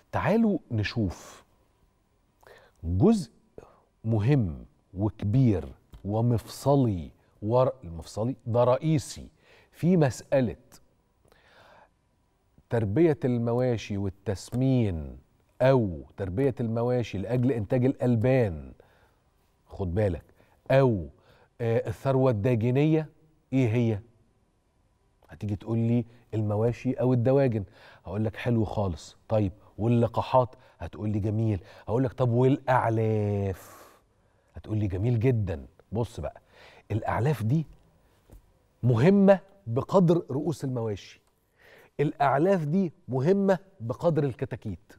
تعالوا نشوف جزء مهم وكبير ومفصلي ور... المفصلي ده رئيسي في مسألة تربية المواشي والتسمين أو تربية المواشي لأجل إنتاج الألبان خد بالك أو آه، الثروة الداجنية إيه هي؟ هتيجي تقول لي المواشي أو الدواجن هقول لك حلو خالص طيب واللقاحات هتقول لي جميل هقول لك طب والأعلاف هتقول لي جميل جدا بص بقى الأعلاف دي مهمة بقدر رؤوس المواشي الأعلاف دي مهمة بقدر الكتاكيت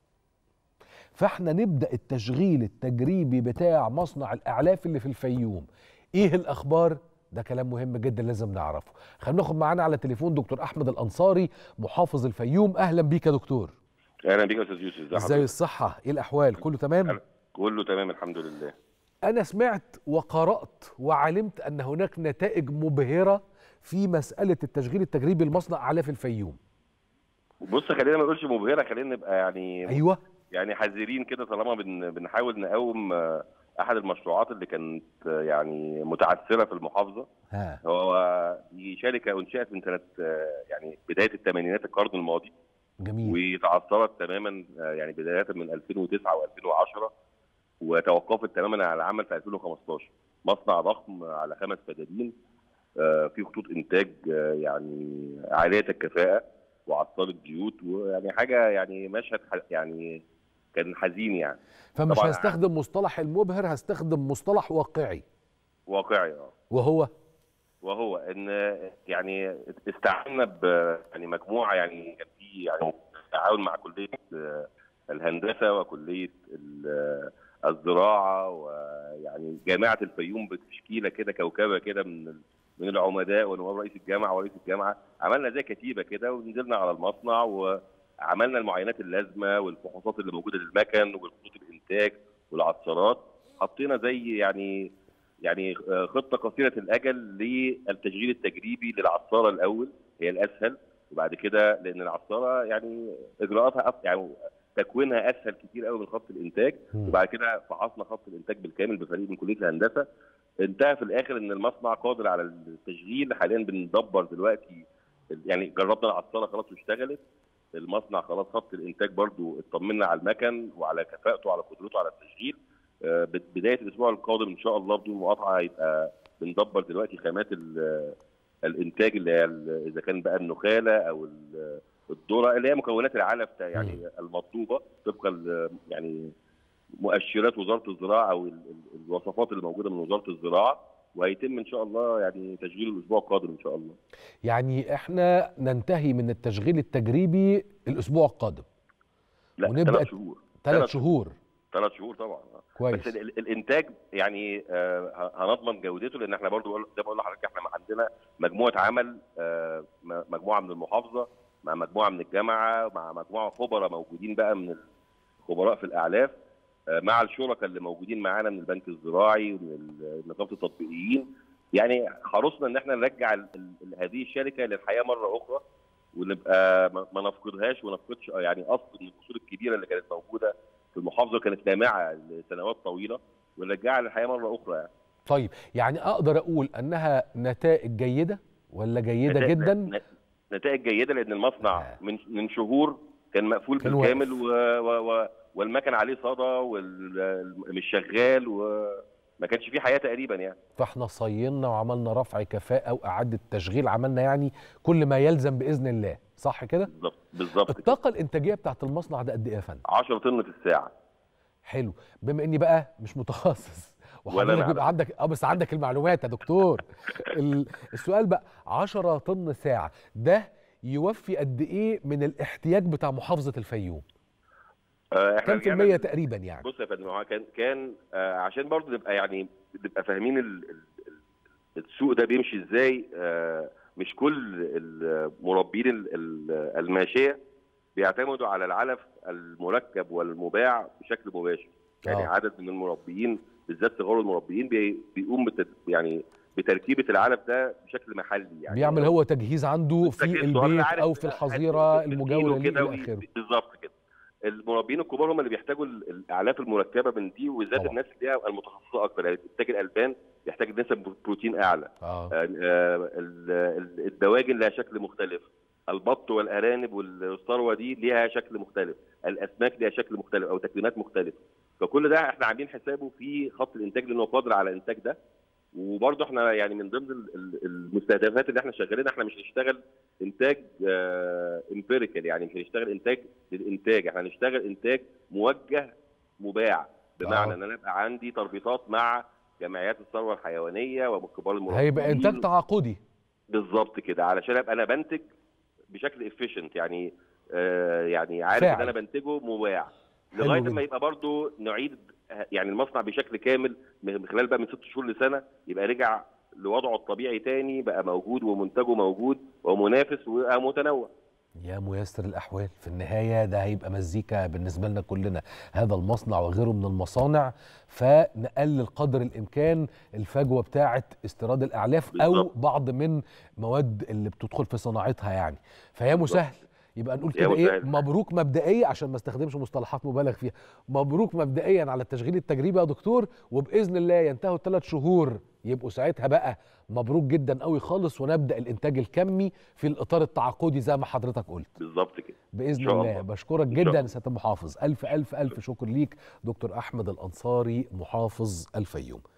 فاحنا نبدأ التشغيل التجريبي بتاع مصنع الأعلاف اللي في الفيوم ايه الأخبار؟ ده كلام مهم جدا لازم نعرفه خلينا ناخد معانا على تليفون دكتور أحمد الأنصاري محافظ الفيوم أهلا بيك يا دكتور اهلا بيك يا استاذ يوسف ازي ازاي حضرتك؟ الصحة ايه الأحوال كله تمام؟ كله تمام الحمد لله أنا سمعت وقرأت وعلمت أن هناك نتائج مبهرة في مسألة التشغيل التجريبي لمصنع أعلاف الفيوم بص خلينا ما نقولش مبهره خلينا نبقى يعني أيوة يعني حذرين كده طالما بن بنحاول نقوم آه، احد المشروعات اللي كانت آه، يعني متعثره في المحافظه ها هو دي شركه انشئت من سنه آه، يعني بدايه الثمانينات القرن الماضي جميل وتعثرت تماما آه، يعني بدايه من 2009 و2010 وتوقفت تماما عن العمل في 2015 مصنع ضخم على خمس فدادين آه، في خطوط انتاج آه، يعني عاليه الكفاءه وعطلت زيوت ويعني حاجه يعني مشهد ح- يعني كان حزين يعني فمش طبعاً. هستخدم مصطلح المبهر هستخدم مصطلح واقعي واقعي اه وهو وهو ان يعني استعنا ب يعني مجموعه يعني كان في يعني تعاون مع كليه آه، الهندسه وكليه ال- آه، الزراعه ويعني جامعه الفيوم بتشكيله كده كوكبه كده من ال- من العمداء ونواب رئيس الجامعه ورئيس الجامعه عملنا زي كتيبه كده ونزلنا على المصنع وعملنا المعاينات اللازمه والفحوصات اللي موجوده للمكن والخطوط الانتاج والعصارات حطينا زي يعني يعني آه، خطه قصيره الاجل للتشغيل التجريبي للعصاره الاول هي الاسهل وبعد كده لان العصاره يعني اجراءاتها أف- يعني تكوينها اسهل كتير قوي من خط الانتاج مم. وبعد كده فحصنا خط الانتاج بالكامل بفريق من كليه الهندسه انتهى في الاخر ان المصنع قادر على التشغيل حاليا بندبر دلوقتي يعني جربنا العصاره خلاص واشتغلت المصنع خلاص خط الانتاج برضو اطمنا على المكن وعلى كفاءته وعلى قدرته على التشغيل آه، بدايه الاسبوع القادم ان شاء الله بدون مقاطعه هيبقى بندبر دلوقتي خامات ال- الانتاج اللي هي ال- اذا كان بقى النخاله او ال- الذره اللي هي مكونات العلف يعني المطلوبه طبقا ل- يعني مؤشرات وزاره الزراعه او ال- ال- الوصفات اللي موجوده من وزاره الزراعه وهيتم ان شاء الله يعني تشغيل الاسبوع القادم ان شاء الله يعني احنا ننتهي من التشغيل التجريبي الاسبوع القادم لا ونبدأ ثلاث شهور ثلاث ثلاث شهور ثلاث شهور طبعا بس كويس ال- ال- الانتاج يعني آه، ه- هنضمن جودته لان احنا برضو بقول- زي ما بقول لحضرتك احنا عندنا مجموعه عمل آه، م- مجموعه من المحافظه مع مجموعه من الجامعه مع مجموعه خبراء موجودين بقى من الخبراء في الاعلاف آه، مع الشركاء اللي موجودين معانا من البنك الزراعي ومن ال- نقابه التطبيقيين يعني حرصنا ان احنا نرجع ال- ال- هذه الشركه للحياه مره اخرى ونبقى ما ما نفقدهاش ونفقدش يعني اصل من الاصول الكبيره اللي كانت موجوده في المحافظه وكانت لامعه لسنوات طويله ونرجعها للحياه مره اخرى يعني. طيب يعني اقدر اقول انها نتائج جيده ولا جيده نتائج- جدا ن- نتائج جيده لان المصنع آه. من من شهور كان مقفول كان بالكامل واقف. و و و والمكن عليه صدى ومش شغال وما كانش فيه حياه تقريبا يعني فاحنا صينا وعملنا رفع كفاءه واعاده تشغيل عملنا يعني كل ما يلزم باذن الله صح كده بالظبط بالظبط كده. الطاقه الانتاجيه بتاعت المصنع ده قد ايه يا فندم 10 طن في الساعه حلو بما اني بقى مش متخصص ولا وحضرتك أنا يبقى عندك اه بس عندك المعلومات يا دكتور ال- السؤال بقى 10 طن ساعه ده يوفي قد ايه من الاحتياج بتاع محافظه الفيوم آه، احنا كم في رجعنا المية ل- تقريبا يعني بص يا فندم هو كان كان آه عشان برضه نبقى يعني نبقى فاهمين ال- ال- ال- السوق ده بيمشي ازاي آه مش كل المربين ال- ال- الماشيه بيعتمدوا على العلف المركب والمباع بشكل مباشر يعني آه. عدد من المربيين بالذات صغار المربيين بي- بيقوم بت يعني بتركيبه العلف ده بشكل محلي يعني بيعمل هو تجهيز عنده في بالتأكيد السؤال البيت عارف او في هل الحظيره بتديله المجاوره ليه كده الى وي- اخره بالظبط كده المربين الكبار هم اللي بيحتاجوا ال- الاعلاف المركبه من دي وبالذات طبعا. الناس اللي هي المتخصصه اكتر يعني انتاج الالبان بيحتاج نسب بروتين اعلى اه آه، آه، ال- ال- الدواجن لها شكل مختلف البط والارانب والثروه دي ليها شكل مختلف الاسماك ليها شكل مختلف او تكوينات مختلفه فكل ده احنا عاملين حسابه في خط الانتاج لانه قادر على الانتاج ده وبرضه احنا يعني من ضمن ال- ال- المستهدفات اللي احنا شغالين احنا مش هنشتغل انتاج امبيريكال يعني مش هنشتغل انتاج للانتاج احنا هنشتغل انتاج موجه مباع بمعنى آه. ان انا يبقى عندي تربيطات مع جمعيات الثروه الحيوانيه وكبار المربين هيبقى انتاج تعاقدي بالظبط كده علشان ابقى انا بنتج بشكل افيشنت يعني آه يعني عارف فاعل. ان انا بنتجه مباع حلو لغايه جدا. ما يبقى برضو نعيد يعني المصنع بشكل كامل من خلال بقى من ست شهور لسنه يبقى رجع لوضعه الطبيعي تاني بقى موجود ومنتجه موجود ومنافس ومتنوع يا ميسر الاحوال في النهايه ده هيبقى مزيكا بالنسبه لنا كلنا هذا المصنع وغيره من المصانع فنقلل قدر الامكان الفجوه بتاعه استيراد الاعلاف او بالظبط. بعض من مواد اللي بتدخل في صناعتها يعني فيا مسهل يبقى نقول يا كده ايه مسهل. مبروك مبدئيا عشان ما استخدمش مصطلحات مبالغ فيها مبروك مبدئيا على التشغيل التجريبي يا دكتور وباذن الله ينتهوا الثلاث شهور يبقوا ساعتها بقى مبروك جدا قوي خالص ونبدا الانتاج الكمي في الاطار التعاقدي زي ما حضرتك قلت بالظبط كده باذن إن شاء الله الله. بشكرك إن شاء جدا الله. سياده المحافظ الف الف الف شكر ليك دكتور احمد الانصاري محافظ الفيوم